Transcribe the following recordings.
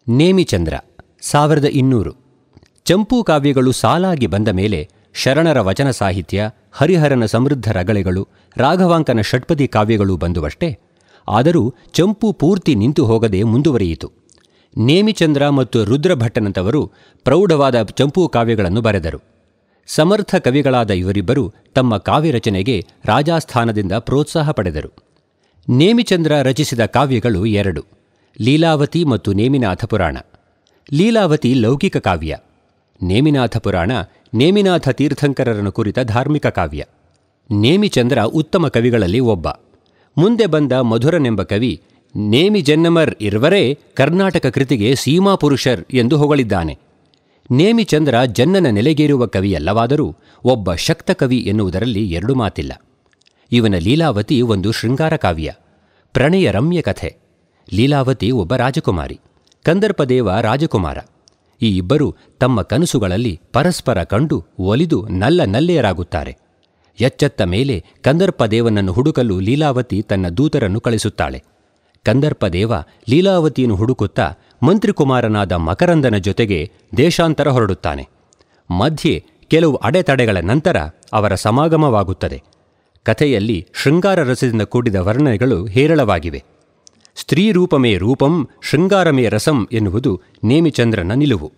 ನೇಮಿಚಂದ್ರ ಸಾವಿರದ ಇನ್ನೂರು ಚಂಪೂ ಕಾವ್ಯಗಳು ಸಾಲಾಗಿ ಬಂದ ಮೇಲೆ ಶರಣರ ವಚನ ಸಾಹಿತ್ಯ ಹರಿಹರನ ಸಮೃದ್ಧ ರಗಳೆಗಳು ರಾಘವಾಂಕನ ಷಟ್ಪದಿ ಕಾವ್ಯಗಳು ಬಂದುವಷ್ಟೇ ಆದರೂ ಚಂಪು ಪೂರ್ತಿ ನಿಂತು ಹೋಗದೆ ಮುಂದುವರಿಯಿತು ನೇಮಿಚಂದ್ರ ಮತ್ತು ರುದ್ರಭಟ್ಟನಂತವರು ಪ್ರೌಢವಾದ ಚಂಪೂ ಕಾವ್ಯಗಳನ್ನು ಬರೆದರು ಸಮರ್ಥ ಕವಿಗಳಾದ ಇವರಿಬ್ಬರು ತಮ್ಮ ಕಾವ್ಯರಚನೆಗೆ ರಾಜಾಸ್ಥಾನದಿಂದ ಪ್ರೋತ್ಸಾಹ ಪಡೆದರು ನೇಮಿಚಂದ್ರ ರಚಿಸಿದ ಕಾವ್ಯಗಳು ಎರಡು ಲೀಲಾವತಿ ಮತ್ತು ನೇಮಿನಾಥ ಪುರಾಣ ಲೀಲಾವತಿ ಲೌಕಿಕ ಕಾವ್ಯ ನೇಮಿನಾಥ ಪುರಾಣ ನೇಮಿನಾಥ ತೀರ್ಥಂಕರರನ್ನು ಕುರಿತ ಧಾರ್ಮಿಕ ಕಾವ್ಯ ನೇಮಿಚಂದ್ರ ಉತ್ತಮ ಕವಿಗಳಲ್ಲಿ ಒಬ್ಬ ಮುಂದೆ ಬಂದ ಮಧುರನೆಂಬ ಕವಿ ನೇಮಿ ಜನ್ನಮರ್ ಇರುವರೇ ಕರ್ನಾಟಕ ಕೃತಿಗೆ ಸೀಮಾ ಪುರುಷರ್ ಎಂದು ಹೊಗಳಿದ್ದಾನೆ ನೇಮಿಚಂದ್ರ ಜನ್ನನ ನೆಲೆಗೇರುವ ಕವಿಯಲ್ಲವಾದರೂ ಒಬ್ಬ ಶಕ್ತ ಕವಿ ಎನ್ನುವುದರಲ್ಲಿ ಎರಡು ಮಾತಿಲ್ಲ ಇವನ ಲೀಲಾವತಿ ಒಂದು ಶೃಂಗಾರ ಕಾವ್ಯ ಪ್ರಣಯ ರಮ್ಯ ಕಥೆ ಲೀಲಾವತಿ ಒಬ್ಬ ರಾಜಕುಮಾರಿ ಕಂದರ್ಪದೇವ ರಾಜಕುಮಾರ ಈ ಇಬ್ಬರು ತಮ್ಮ ಕನಸುಗಳಲ್ಲಿ ಪರಸ್ಪರ ಕಂಡು ಒಲಿದು ನಲ್ಲ ನಲ್ಲೆಯರಾಗುತ್ತಾರೆ ಎಚ್ಚೆತ್ತ ಮೇಲೆ ಕಂದರ್ಪದೇವನನ್ನು ಹುಡುಕಲು ಲೀಲಾವತಿ ತನ್ನ ದೂತರನ್ನು ಕಳಿಸುತ್ತಾಳೆ ಕಂದರ್ಪದೇವ ಲೀಲಾವತಿಯನ್ನು ಹುಡುಕುತ್ತಾ ಮಂತ್ರಿಕುಮಾರನಾದ ಮಕರಂದನ ಜೊತೆಗೆ ದೇಶಾಂತರ ಹೊರಡುತ್ತಾನೆ ಮಧ್ಯೆ ಕೆಲವು ಅಡೆತಡೆಗಳ ನಂತರ ಅವರ ಸಮಾಗಮವಾಗುತ್ತದೆ ಕಥೆಯಲ್ಲಿ ಶೃಂಗಾರ ರಸದಿಂದ ಕೂಡಿದ ವರ್ಣನೆಗಳು ಹೇರಳವಾಗಿವೆ ಸ್ತ್ರೀ ರೂಪಮೇ ರೂಪಂ ಶೃಂಗಾರಮೇ ರಸಂ ಎನ್ನುವುದು ನೇಮಿಚಂದ್ರನ ನಿಲುವು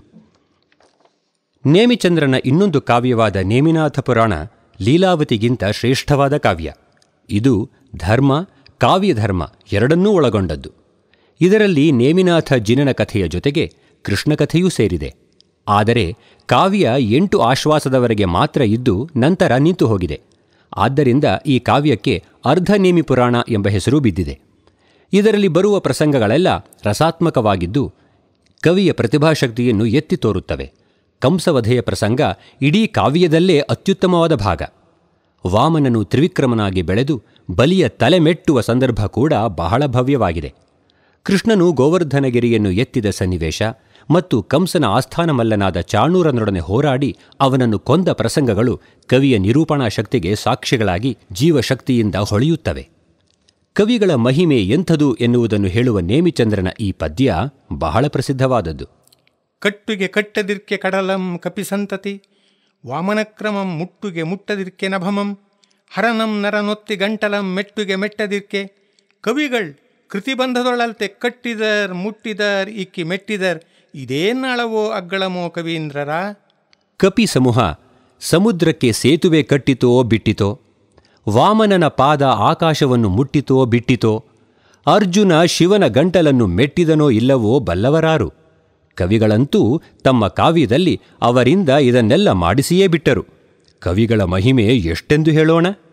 ನೇಮಿಚಂದ್ರನ ಇನ್ನೊಂದು ಕಾವ್ಯವಾದ ನೇಮಿನಾಥ ಪುರಾಣ ಲೀಲಾವತಿಗಿಂತ ಶ್ರೇಷ್ಠವಾದ ಕಾವ್ಯ ಇದು ಧರ್ಮ ಕಾವ್ಯಧರ್ಮ ಎರಡನ್ನೂ ಒಳಗೊಂಡದ್ದು ಇದರಲ್ಲಿ ನೇಮಿನಾಥ ಜಿನನ ಕಥೆಯ ಜೊತೆಗೆ ಕೃಷ್ಣ ಕಥೆಯೂ ಸೇರಿದೆ ಆದರೆ ಕಾವ್ಯ ಎಂಟು ಆಶ್ವಾಸದವರೆಗೆ ಮಾತ್ರ ಇದ್ದು ನಂತರ ನಿಂತು ಹೋಗಿದೆ ಆದ್ದರಿಂದ ಈ ಕಾವ್ಯಕ್ಕೆ ಅರ್ಧನೇಮಿ ಪುರಾಣ ಎಂಬ ಹೆಸರು ಬಿದ್ದಿದೆ ಇದರಲ್ಲಿ ಬರುವ ಪ್ರಸಂಗಗಳೆಲ್ಲ ರಸಾತ್ಮಕವಾಗಿದ್ದು ಕವಿಯ ಪ್ರತಿಭಾಶಕ್ತಿಯನ್ನು ಎತ್ತಿ ತೋರುತ್ತವೆ ಕಂಸವಧೆಯ ಪ್ರಸಂಗ ಇಡೀ ಕಾವ್ಯದಲ್ಲೇ ಅತ್ಯುತ್ತಮವಾದ ಭಾಗ ವಾಮನನು ತ್ರಿವಿಕ್ರಮನಾಗಿ ಬೆಳೆದು ಬಲಿಯ ತಲೆಮೆಟ್ಟುವ ಸಂದರ್ಭ ಕೂಡ ಬಹಳ ಭವ್ಯವಾಗಿದೆ ಕೃಷ್ಣನು ಗೋವರ್ಧನಗಿರಿಯನ್ನು ಎತ್ತಿದ ಸನ್ನಿವೇಶ ಮತ್ತು ಕಂಸನ ಆಸ್ಥಾನಮಲ್ಲನಾದ ಚಾಣೂರನೊಡನೆ ಹೋರಾಡಿ ಅವನನ್ನು ಕೊಂದ ಪ್ರಸಂಗಗಳು ಕವಿಯ ನಿರೂಪಣಾ ಶಕ್ತಿಗೆ ಸಾಕ್ಷಿಗಳಾಗಿ ಜೀವಶಕ್ತಿಯಿಂದ ಹೊಳೆಯುತ್ತವೆ ಕವಿಗಳ ಮಹಿಮೆ ಎಂಥದು ಎನ್ನುವುದನ್ನು ಹೇಳುವ ನೇಮಿಚಂದ್ರನ ಈ ಪದ್ಯ ಬಹಳ ಪ್ರಸಿದ್ಧವಾದದ್ದು ಕಟ್ಟುಗೆ ಕಟ್ಟದಿರ್ಕೆ ಕಡಲಂ ಕಪಿಸಂತತಿ ವಾಮನಕ್ರಮಂ ಮುಟ್ಟುಗೆ ಮುಟ್ಟದಿರ್ಕೆ ನಭಮಂ ಹರನಂ ನರನೊತ್ತಿ ಗಂಟಲಂ ಮೆಟ್ಟುಗೆ ಮೆಟ್ಟದಿರ್ಕೆ ಕವಿಗಳ್ ಕೃತಿಬಂಧದೊಳಲ್ತೆ ಕಟ್ಟಿದರ್ ಮುಟ್ಟಿದರ್ ಇಕ್ಕಿ ಮೆಟ್ಟಿದರ್ ಇದೇನಾಳವೋ ಅಗ್ಗಳಮೋ ಕವೀಂದ್ರರ ಕಪಿ ಸಮೂಹ ಸಮುದ್ರಕ್ಕೆ ಸೇತುವೆ ಕಟ್ಟಿತೋ ಬಿಟ್ಟಿತೋ ವಾಮನನ ಪಾದ ಆಕಾಶವನ್ನು ಮುಟ್ಟಿತೋ ಬಿಟ್ಟಿತೋ ಅರ್ಜುನ ಶಿವನ ಗಂಟಲನ್ನು ಮೆಟ್ಟಿದನೋ ಇಲ್ಲವೋ ಬಲ್ಲವರಾರು ಕವಿಗಳಂತೂ ತಮ್ಮ ಕಾವ್ಯದಲ್ಲಿ ಅವರಿಂದ ಇದನ್ನೆಲ್ಲ ಮಾಡಿಸಿಯೇ ಬಿಟ್ಟರು ಕವಿಗಳ ಮಹಿಮೆ ಎಷ್ಟೆಂದು ಹೇಳೋಣ